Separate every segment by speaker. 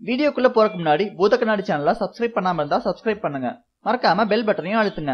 Speaker 1: வீடியோக்குள்ள போறதுக்கு முன்னாடி பூத கண்ணாடி சேனலை சப்ஸ்கிரைப் பண்ணாம இருந்தா சப்ஸ்கிரைப் பண்ணுங்க மறக்காம பெல் பட்டனையும் அழுத்துங்க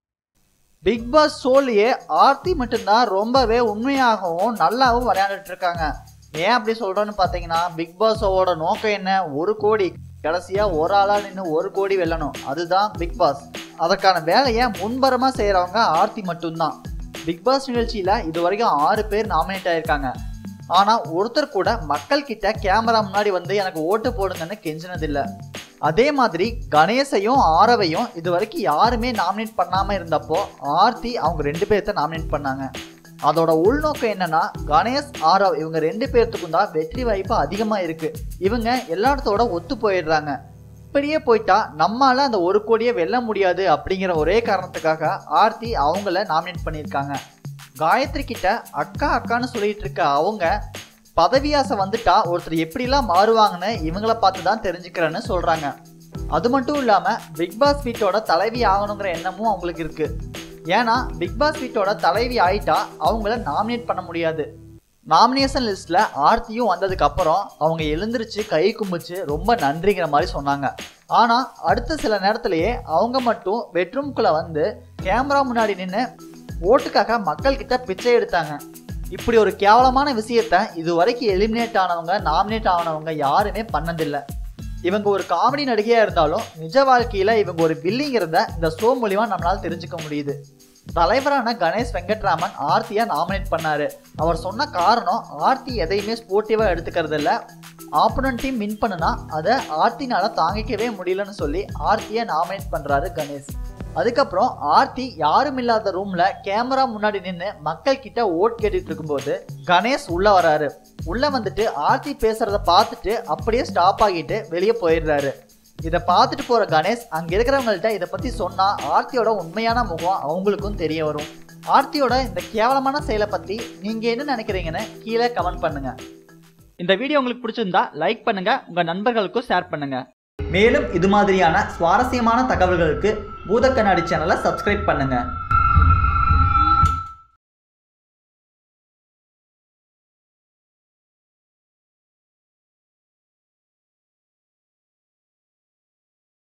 Speaker 1: பிக் பாஸ் ஷோலயே ஆர்த்தி மட்டும்தான் ரொம்பவே உண்மையாகவும் நல்லாவும் விளையாண்டுட்டு இருக்காங்க ஏன் அப்படி சொல்றேன்னு பாத்தீங்கன்னா பிக் பாஸ் ஷோவோட நோக்கம் என்ன ஒரு கோடி கடைசியா ஒரு ஆளா நின்று ஒரு கோடி வெல்லணும் அதுதான் பிக் பாஸ் அதற்கான வேலையை முன்பரமா செய்யறவங்க ஆர்த்தி மட்டும்தான் பிக் பாஸ் நிகழ்ச்சியில இது வரைக்கும் ஆறு பேர் நாமினேட் ஆயிருக்காங்க ஆனா ஒருத்தர் கூட மக்கள் கிட்ட கேமரா முன்னாடி வந்து எனக்கு ஓட்டு போடுங்கன்னு கெஞ்சினதில்ல அதே மாதிரி கணேசையும் ஆரவையும் இது வரைக்கும் யாருமே நாமினேட் பண்ணாம இருந்தப்போ ஆர்த்தி அவங்க ரெண்டு பேர்த்த நாமினேட் பண்ணாங்க அதோட உள்நோக்கம் என்னன்னா கணேஷ் ஆரவ் இவங்க ரெண்டு பேர்த்துக்கும் தான் வெற்றி வாய்ப்பு அதிகமா இருக்கு இவங்க எல்லாத்தோட ஒத்து போயிடுறாங்க இப்படியே போயிட்டா நம்மால அந்த ஒரு கோடியை வெல்ல முடியாது அப்படிங்கிற ஒரே காரணத்துக்காக ஆர்த்தி அவங்கள நாமினேட் பண்ணியிருக்காங்க காயத்ரி கிட்ட அக்கா அக்கான்னு சொல்லிட்டு இருக்க அவங்க பதவியாசை வந்துட்டா ஒருத்தர் எப்படிலாம் மாறுவாங்கன்னு இவங்கள பார்த்து தான் தெரிஞ்சுக்கிறேன்னு சொல்றாங்க அது மட்டும் இல்லாம பிக் பாஸ் வீட்டோட தலைவி ஆகணுங்கிற எண்ணமும் அவங்களுக்கு இருக்கு ஏன்னா பிக் பாஸ் வீட்டோட தலைவி ஆயிட்டா அவங்கள நாமினேட் பண்ண முடியாது நாமினேஷன் லிஸ்ட்ல ஆர்த்தியும் வந்ததுக்கு அப்புறம் அவங்க எழுந்திருச்சு கை கும்பிச்சு ரொம்ப நன்றிங்கிற மாதிரி சொன்னாங்க ஆனா அடுத்த சில நேரத்திலேயே அவங்க மட்டும் பெட்ரூம்குள்ள வந்து கேமரா முன்னாடி நின்று ஓட்டுக்காக மக்கள் கிட்ட பிச்சை எடுத்தாங்க இப்படி ஒரு கேவலமான விஷயத்த இது வரைக்கும் எலிமினேட் ஆனவங்க நாமினேட் ஆனவங்க யாருமே பண்ணதில்லை இவங்க ஒரு காமெடி நடிகையா இருந்தாலும் நிஜ வாழ்க்கையில இவங்க ஒரு வில்லிங்கிறத இந்த ஷோ மூலியமா நம்மளால தெரிஞ்சுக்க முடியுது தலைவரான கணேஷ் வெங்கட்ராமன் ஆர்த்தியா நாமினேட் பண்ணாரு அவர் சொன்ன காரணம் ஆர்த்தி எதையுமே ஸ்போர்ட்டிவா எடுத்துக்கிறது இல்ல ஆப்போனன்ட் டீம் வின் பண்ணுனா அதை ஆர்த்தினால தாங்கிக்கவே முடியலன்னு சொல்லி ஆர்த்தியை நாமினேட் பண்றாரு கணேஷ் அதுக்கப்புறம் ஆர்த்தி யாரும் இல்லாத ரூம்ல கேமரா முன்னாடி நின்று மக்கள் கிட்ட ஓட் கேட்டுட்டு இருக்கும்போது கணேஷ் உள்ள வராரு உள்ள வந்துட்டு ஆர்த்தி பேசுறத பார்த்துட்டு அப்படியே ஸ்டாப் ஆகிட்டு வெளியே போயிடுறாரு இதை பார்த்துட்டு போற கணேஷ் அங்க இருக்கிறவங்கள்ட்ட இதை பத்தி சொன்னா ஆர்த்தியோட உண்மையான முகம் அவங்களுக்கும் தெரிய வரும் ஆர்த்தியோட இந்த கேவலமான செயலை பத்தி நீங்க என்ன நினைக்கிறீங்கன்னு கீழே கமெண்ட் பண்ணுங்க இந்த வீடியோ உங்களுக்கு பிடிச்சிருந்தா லைக் பண்ணுங்க உங்க நண்பர்களுக்கும் ஷேர் பண்ணுங்க மேலும் இது மாதிரியான சுவாரஸ்யமான தகவல்களுக்கு பூத கண்ணாடி சேனலை சப்ஸ்கிரைப் பண்ணுங்க